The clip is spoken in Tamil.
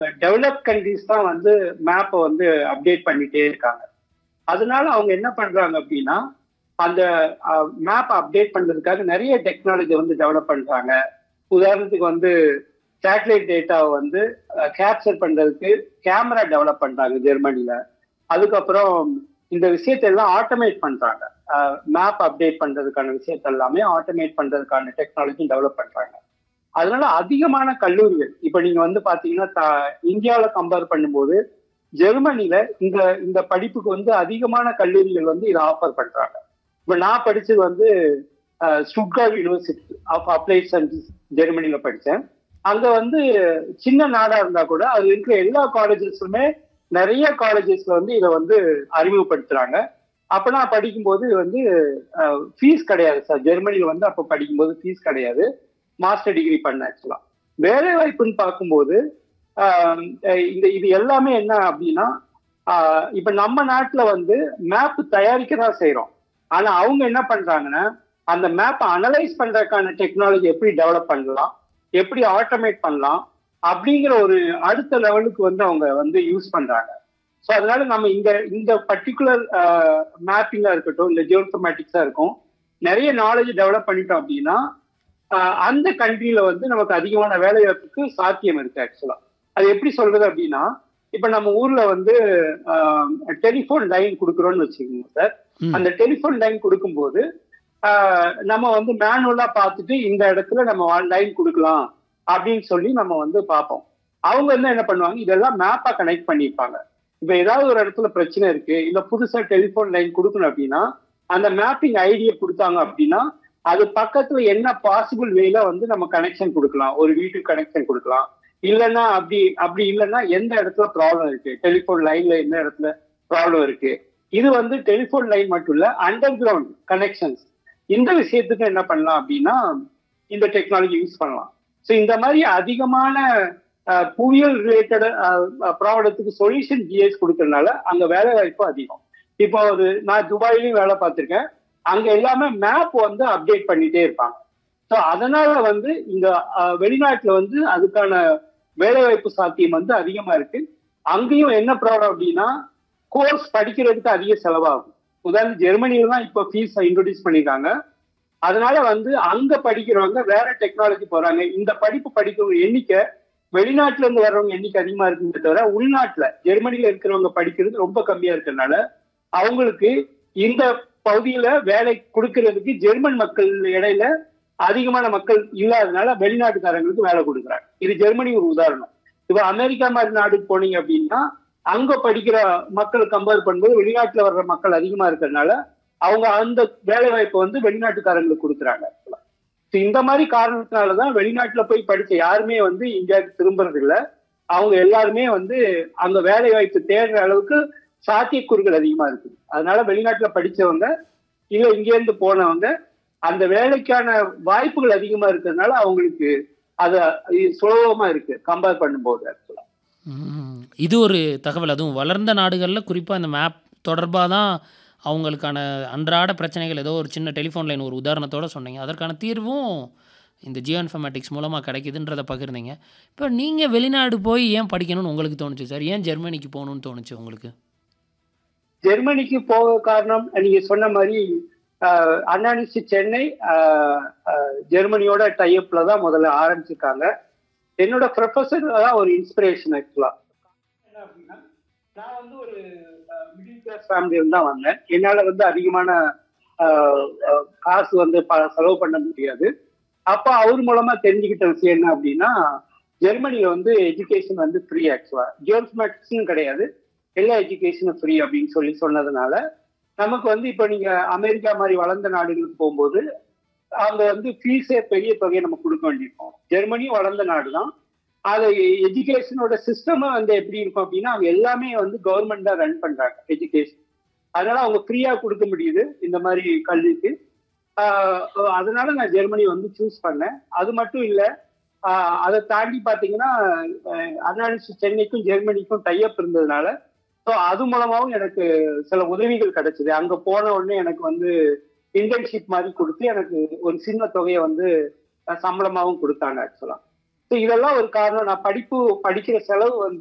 டெவலப் கண்ட்ரிஸ் தான் வந்து மேப்பை வந்து அப்டேட் பண்ணிட்டே இருக்காங்க அதனால அவங்க என்ன பண்றாங்க அப்படின்னா அந்த மேப் அப்டேட் பண்றதுக்காக நிறைய டெக்னாலஜி வந்து டெவலப் பண்றாங்க உதாரணத்துக்கு வந்து சேட்டலைட் டேட்டாவை வந்து கேப்சர் பண்றதுக்கு கேமரா டெவலப் பண்றாங்க ஜெர்மனில அதுக்கப்புறம் இந்த விஷயத்தை எல்லாம் ஆட்டோமேட் பண்றாங்க மேப் அப்டேட் பண்றதுக்கான விஷயத்த எல்லாமே ஆட்டோமேட் பண்றதுக்கான டெக்னாலஜி டெவலப் பண்றாங்க அதனால அதிகமான கல்லூரிகள் இப்ப நீங்க வந்து பாத்தீங்கன்னா இந்தியாவில கம்பேர் பண்ணும்போது ஜெர்மனில இந்த இந்த படிப்புக்கு வந்து அதிகமான கல்லூரிகள் வந்து இதை ஆஃபர் பண்றாங்க இப்ப நான் படிச்சது வந்து Stuttgart University of Applied Sciences ஜெர்மனில படித்தேன் அங்க வந்து சின்ன நாடா இருந்தா கூட அது இருக்கிற எல்லா காலேஜஸ்லுமே நிறைய காலேஜஸ்ல வந்து இதை வந்து அறிமுகப்படுத்துறாங்க அப்ப நான் படிக்கும்போது வந்து ஃபீஸ் கிடையாது சார் ஜெர்மனில வந்து அப்ப படிக்கும்போது ஃபீஸ் கிடையாது மாஸ்டர் டிகிரி பண்ண ஆக்சுவலா வேலை வாய்ப்புன்னு பார்க்கும்போது இந்த இது எல்லாமே என்ன அப்படின்னா இப்ப நம்ம நாட்டுல வந்து மேப் தயாரிக்க தான் செய்யறோம் ஆனா அவங்க என்ன பண்றாங்கன்னா அந்த மேப்பை அனலைஸ் பண்றதுக்கான டெக்னாலஜி எப்படி டெவலப் பண்ணலாம் எப்படி ஆட்டோமேட் பண்ணலாம் அப்படிங்கிற ஒரு அடுத்த லெவலுக்கு வந்து அவங்க வந்து யூஸ் பண்றாங்க ஸோ அதனால நம்ம இந்த இந்த பர்டிகுலர் மேப்பிங்கா இருக்கட்டும் இந்த ஜியோன்ஃபர்மேட்டிக்ஸா இருக்கும் நிறைய நாலேஜ் டெவலப் பண்ணிட்டோம் அப்படின்னா அந்த கண்ட்ரியில வந்து நமக்கு அதிகமான வேலை வாய்ப்புக்கு சாத்தியம் இருக்கு ஆக்சுவலா அது எப்படி சொல்றது அப்படின்னா இப்ப நம்ம ஊர்ல வந்து டெலிபோன் லைன் கொடுக்குறோம்னு வச்சுக்கோங்க சார் அந்த டெலிபோன் லைன் கொடுக்கும்போது நம்ம வந்து மேனுவலா பார்த்துட்டு இந்த இடத்துல நம்ம லைன் கொடுக்கலாம் அப்படின்னு சொல்லி நம்ம வந்து பார்ப்போம் அவங்க வந்து என்ன பண்ணுவாங்க இதெல்லாம் மேப்பா கனெக்ட் பண்ணியிருப்பாங்க இப்ப ஏதாவது ஒரு இடத்துல பிரச்சனை இருக்கு இல்ல புதுசா டெலிபோன் லைன் கொடுக்கணும் அப்படின்னா அந்த மேப்பிங் ஐடியா கொடுத்தாங்க அப்படின்னா அது பக்கத்துல என்ன பாசிபிள் வேல வந்து நம்ம கனெக்ஷன் கொடுக்கலாம் ஒரு வீட்டுக்கு கனெக்ஷன் கொடுக்கலாம் இல்லைன்னா அப்படி அப்படி இல்லைன்னா எந்த இடத்துல ப்ராப்ளம் இருக்கு டெலிபோன் லைன்ல எந்த இடத்துல ப்ராப்ளம் இருக்கு இது வந்து டெலிபோன் லைன் மட்டும் இல்ல அண்டர் கிரவுண்ட் கனெக்ஷன்ஸ் இந்த விஷயத்துக்கு என்ன பண்ணலாம் அப்படின்னா இந்த டெக்னாலஜி யூஸ் பண்ணலாம் ஸோ இந்த மாதிரி அதிகமான புவியியல் ரிலேட்டட் ப்ராப்ளத்துக்கு சொல்யூஷன் ஜிஎஸ் கொடுக்கறதுனால அங்க வேலை வாய்ப்பு அதிகம் இப்போ ஒரு நான் துபாயிலையும் வேலை பார்த்துருக்கேன் அங்க எல்லாமே மேப் வந்து அப்டேட் பண்ணிட்டே இருப்பாங்க ஸோ அதனால வந்து இங்க வெளிநாட்டுல வந்து அதுக்கான வேலைவாய்ப்பு சாத்தியம் வந்து அதிகமா இருக்கு அங்கேயும் என்ன ப்ராப்ளம் அப்படின்னா கோர்ஸ் படிக்கிறதுக்கு அதிக செலவாகும் உதாரணம் ஜெர்மனியில தான் இப்போ ஃபீஸ் இன்ட்ரோடியூஸ் பண்ணிருக்காங்க அதனால வந்து அங்க படிக்கிறவங்க வேற டெக்னாலஜி போறாங்க இந்த படிப்பு படிக்கிற எண்ணிக்கை வெளிநாட்டுல இருந்து வர்றவங்க எண்ணிக்கை அதிகமா இருக்குன்னு தவிர உள்நாட்டுல ஜெர்மனில இருக்கிறவங்க படிக்கிறது ரொம்ப கம்மியா இருக்கிறதுனால அவங்களுக்கு இந்த பகுதியில வேலை கொடுக்கறதுக்கு ஜெர்மன் மக்கள் இடையில அதிகமான மக்கள் இல்லாதனால வெளிநாட்டுக்காரங்களுக்கு வேலை கொடுக்குறாங்க இது ஜெர்மனி ஒரு உதாரணம் இப்ப அமெரிக்கா மாதிரி நாடுக்கு போனீங்க அப்படின்னா அங்க படிக்கிற மக்கள் கம்பேர் பண்ணும்போது வெளிநாட்டுல வர்ற மக்கள் அதிகமா இருக்கிறதுனால அவங்க அந்த வேலை வாய்ப்பை வந்து வெளிநாட்டுக்காரங்களுக்கு கொடுக்குறாங்க இந்த மாதிரி காரணத்தினாலதான் வெளிநாட்டுல போய் படிச்ச யாருமே வந்து இந்தியாவுக்கு திரும்புறது இல்லை அவங்க எல்லாருமே வந்து அங்க வேலை வாய்ப்பு தேடுற அளவுக்கு சாத்தியக்கூறுகள் அதிகமா இருக்கு அதனால வெளிநாட்டுல படிச்சவங்க இல்ல இங்கேருந்து போனவங்க அந்த வேலைக்கான வாய்ப்புகள் அதிகமா இருக்கிறதுனால அவங்களுக்கு அது சுலபமா இருக்கு கம்பேர் பண்ணும்போது ஆக்சுவலா இது ஒரு தகவல் அதுவும் வளர்ந்த நாடுகளில் குறிப்பாக இந்த மேப் தொடர்பாக தான் அவங்களுக்கான அன்றாட பிரச்சனைகள் ஏதோ ஒரு சின்ன டெலிஃபோன் லைன் ஒரு உதாரணத்தோட சொன்னீங்க அதற்கான தீர்வும் இந்த ஜியோ இன்ஃபர்மேட்டிக்ஸ் மூலமாக கிடைக்குதுன்றதை பகிர்ந்தீங்க இப்போ நீங்கள் வெளிநாடு போய் ஏன் படிக்கணும்னு உங்களுக்கு தோணுச்சு சார் ஏன் ஜெர்மனிக்கு போகணும்னு தோணுச்சு உங்களுக்கு ஜெர்மனிக்கு போக காரணம் நீங்க சொன்ன மாதிரி அண்ணாநிசி சென்னை ஜெர்மனியோட டைப்ல தான் முதல்ல ஆரம்பிச்சிருக்காங்க என்னோட ப்ரொஃபஸர் தான் ஒரு இன்ஸ்பிரேஷன் ஆக்சுவலா என்ன அப்படின்னா நான் வந்து ஒரு மிடில் கிளாஸ் ஃபேமிலியில தான் வந்தேன் என்னால வந்து அதிகமான காசு வந்து செலவு பண்ண முடியாது அப்ப அவர் மூலமா தெரிஞ்சுக்கிட்ட விஷயம் என்ன அப்படின்னா ஜெர்மனியில வந்து எஜுகேஷன் வந்து ஃப்ரீ ஆக்சுவலா ஜியோஸ்மேட்டிக்ஸ்னு கிடையாது எல்லா எஜுகேஷனும் ஃப்ரீ அப்படின்னு சொல்லி சொன்னதுனால நமக்கு வந்து இப்போ நீங்க அமெரிக்கா மாதிரி வளர்ந்த நாடுகளுக்கு போகும்போது அங்க வந்து ஃபீஸே பெரிய தொகையை நம்ம கொடுக்க வேண்டியிருக்கோம் ஜெர்மனியும் வளர்ந்த நாடு தான் அது எஜுகேஷனோட சிஸ்டம் வந்து எப்படி இருக்கும் அப்படின்னா அவங்க எல்லாமே வந்து கவர்மெண்ட் தான் ரன் பண்றாங்க எஜுகேஷன் அதனால அவங்க ஃப்ரீயா கொடுக்க முடியுது இந்த மாதிரி கல்விக்கு அதனால நான் ஜெர்மனி வந்து சூஸ் பண்ணேன் அது மட்டும் இல்லை அதை தாண்டி பார்த்தீங்கன்னா அனாலிசி சென்னைக்கும் ஜெர்மனிக்கும் டைப் இருந்ததுனால ஸோ அது மூலமாகவும் எனக்கு சில உதவிகள் கிடைச்சது அங்கே போன உடனே எனக்கு வந்து இன்டர்ன்ஷிப் மாதிரி கொடுத்து எனக்கு ஒரு சின்ன தொகையை வந்து சம்பளமாகவும் கொடுத்தாங்க ஆக்சுவலாக ஸோ இதெல்லாம் ஒரு காரணம் நான் படிப்பு படிக்கிற செலவு வந்து